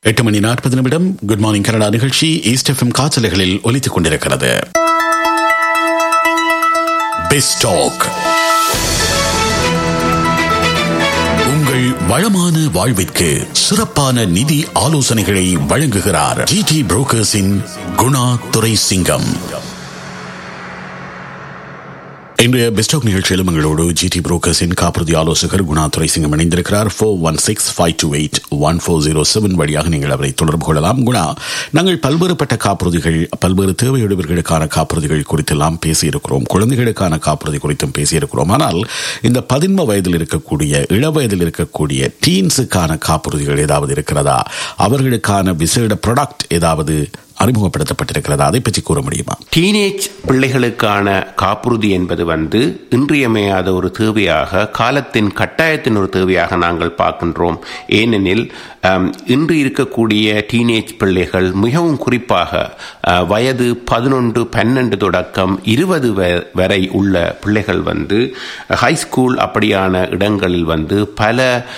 எட்டு மணி நாற்பது நிமிடம் குட் மார்னிங் கனடா நிகழ்ச்சி ஈஸ்ட் எஃப்எம் காற்றலைகளில் ஒலித்துக் கொண்டிருக்கிறது பெஸ்டாக் உங்கள் வளமான வாழ்விற்கு சிறப்பான நிதி ஆலோசனைகளை வழங்குகிறார் ஜிடி புரோக்கர்ஸின் குணா துரை சிங்கம் இன்றைய பெஸ்டாக் நிகழ்ச்சியிலும் எங்களோடு ஜிடி புரோக்கர்ஸின் காப்புறுதி ஆலோசகர் குணா துரை சிங்கம் இணைந்திருக்கிறார் four one six five two eight one four zero seven வழியாக நீங்கள் அவரை தொடர்பு கொள்ளலாம் குணா நாங்கள் பல்வேறுபட்ட காப்புறுதிகள் பல்வேறு தேவையுடையவர்களுக்கான காப்புறுதிகள் குறித்தெல்லாம் பேசியிருக்கிறோம் குழந்தைகளுக்கான காப்புறுதி குறித்தும் பேசியிருக்கிறோம் ஆனால் இந்த பதின்ம வயதில் இருக்கக்கூடிய இள வயதில் இருக்கக்கூடிய டீன்ஸுக்கான காப்புறுதிகள் ஏதாவது இருக்கிறதா அவர்களுக்கான விசேட ப்ராடக்ட் ஏதாவது அறிமுகப்படுத்தப்பட்டிருக்கிறதா அதை பற்றி கூற முடியுமா டீனேஜ் பிள்ளைகளுக்கான காப்புறுதி என்பது வந்து இன்றியமையாத ஒரு தேவையாக காலத்தின் கட்டாயத்தின் ஒரு தேவையாக நாங்கள் பார்க்கின்றோம் ஏனெனில் இன்று இருக்கக்கூடிய டீனேஜ் பிள்ளைகள் மிகவும் குறிப்பாக வயது பதினொன்று பன்னெண்டு தொடக்கம் இருபது வரை உள்ள பிள்ளைகள் வந்து ஹைஸ்கூல் அப்படியான இடங்களில் வந்து பல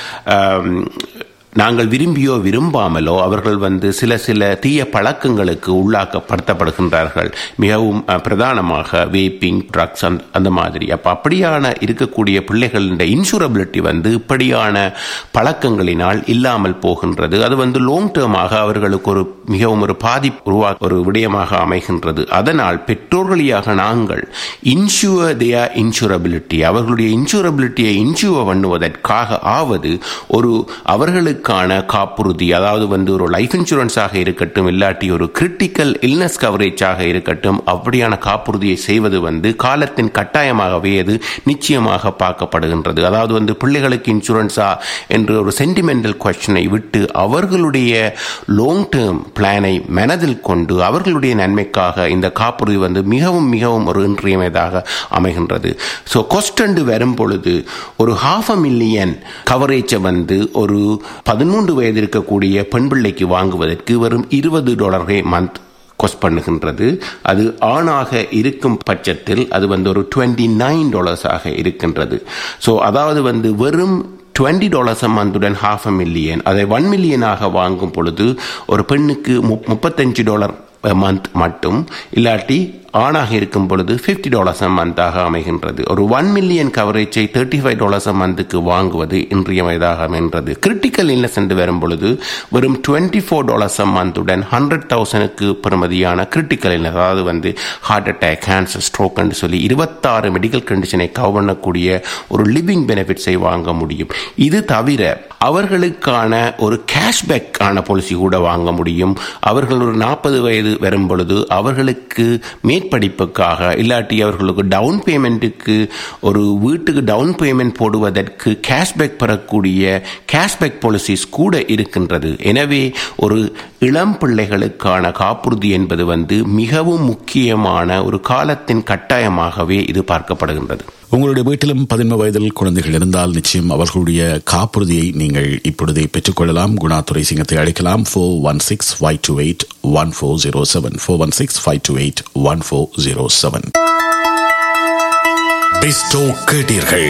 நாங்கள் விரும்பியோ விரும்பாமலோ அவர்கள் வந்து சில சில தீய பழக்கங்களுக்கு உள்ளாக்கப்படுத்தப்படுகின்றார்கள் மிகவும் பிரதானமாக வேப்பிங் ட்ரக்ஸ் அந்த அந்த மாதிரி அப்போ அப்படியான இருக்கக்கூடிய பிள்ளைகளின் இன்சூரபிலிட்டி வந்து இப்படியான பழக்கங்களினால் இல்லாமல் போகின்றது அது வந்து லாங் டேர்மாக அவர்களுக்கு ஒரு மிகவும் ஒரு பாதிப்பு உருவா ஒரு விடயமாக அமைகின்றது அதனால் பெற்றோர்களியாக நாங்கள் இன்சூர் தேர் இன்சூரபிலிட்டி அவர்களுடைய இன்சூரபிலிட்டியை இன்சூர் பண்ணுவதற்காக ஆவது ஒரு அவர்களுக்கு கான காப்புறுதி அதாவது வந்து ஒரு லைஃப் இன்சூரன்ஸாக இருக்கட்டும் இல்லாட்டி ஒரு கிரிட்டிக்கல் இல்னஸ் கவரேஜாக இருக்கட்டும் அப்படியான காப்புறுதியை செய்வது வந்து காலத்தின் கட்டாயமாகவே அது நிச்சயமாக பார்க்கப்படுகின்றது அதாவது வந்து பிள்ளைகளுக்கு இன்சூரன்ஸா என்று ஒரு சென்டிமெண்டல் கொஸ்டினை விட்டு அவர்களுடைய லாங் டேர்ம் பிளானை மனதில் கொண்டு அவர்களுடைய நன்மைக்காக இந்த காப்புறுதி வந்து மிகவும் மிகவும் ஒரு இன்றியமையதாக அமைகின்றது ஸோ கொஸ்டண்டு வரும் பொழுது ஒரு ஹாஃப் அ மில்லியன் கவரேஜை வந்து ஒரு பதிமூன்று வயது இருக்கக்கூடிய பெண் பிள்ளைக்கு வாங்குவதற்கு வெறும் இருபது டாலரே மந்த் கொஸ்ட் பண்ணுகின்றது அது ஆணாக இருக்கும் பட்சத்தில் அது வந்து ஒரு டுவெண்ட்டி நைன் டாலர்ஸாக இருக்கின்றது ஸோ அதாவது வந்து வெறும் டுவெண்ட்டி டாலர்ஸ் மந்துடன் ஹாஃப் அ மில்லியன் அதை ஒன் மில்லியனாக வாங்கும் பொழுது ஒரு பெண்ணுக்கு முப்பத்தஞ்சு டாலர் மந்த் மட்டும் இல்லாட்டி ஆணாக இருக்கும் பொழுது ஃபிஃப்டி டாலர்ஸ் அ மந்தாக அமைகின்றது ஒரு ஒன் மில்லியன் கவரேஜை தேர்ட்டி ஃபைவ் டாலர்ஸ் அ மந்த்துக்கு வாங்குவது இன்றியமையதாக அமைகின்றது கிரிட்டிக்கல் இல்னஸ் என்று வரும் பொழுது வெறும் டுவெண்ட்டி ஃபோர் டாலர்ஸ் அ மந்துடன் ஹண்ட்ரட் தௌசண்ட்க்கு பெறுமதியான கிரிட்டிக்கல் இல்னஸ் அதாவது வந்து ஹார்ட் அட்டாக் கேன்சர் ஸ்ட்ரோக் என்று சொல்லி இருபத்தாறு மெடிக்கல் கண்டிஷனை கவர் பண்ணக்கூடிய ஒரு லிவிங் பெனிஃபிட்ஸை வாங்க முடியும் இது தவிர அவர்களுக்கான ஒரு கேஷ்பேக் ஆன பாலிசி கூட வாங்க முடியும் அவர்கள் ஒரு நாற்பது வயது வரும் பொழுது அவர்களுக்கு மேற்படிப்புக்காக இல்லாட்டி அவர்களுக்கு டவுன் பேமெண்ட்டுக்கு ஒரு வீட்டுக்கு டவுன் பேமெண்ட் போடுவதற்கு கேஷ்பேக் பெறக்கூடிய கேஷ்பேக் பாலிசிஸ் கூட இருக்கின்றது எனவே ஒரு இளம் பிள்ளைகளுக்கான காப்புறுதி என்பது வந்து மிகவும் முக்கியமான ஒரு காலத்தின் கட்டாயமாகவே இது பார்க்கப்படுகின்றது உங்களுடைய வீட்டிலும் பதின்ம வயதில் குழந்தைகள் இருந்தால் நிச்சயம் அவர்களுடைய காப்புறுதியை நீங்கள் இப்பொழுதே பெற்றுக்கொள்ளலாம் குணாதுரை சிங்கத்தை அழைக்கலாம் four one six five two eight one four zero seven four one six five two eight one four zero seven கேட்டீர்கள்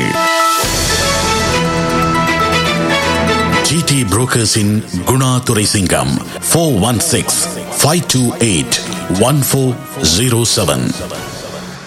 ஜிடி புரோக்கர்ஸின் Guna Durai Singam four one six five two eight one four zero seven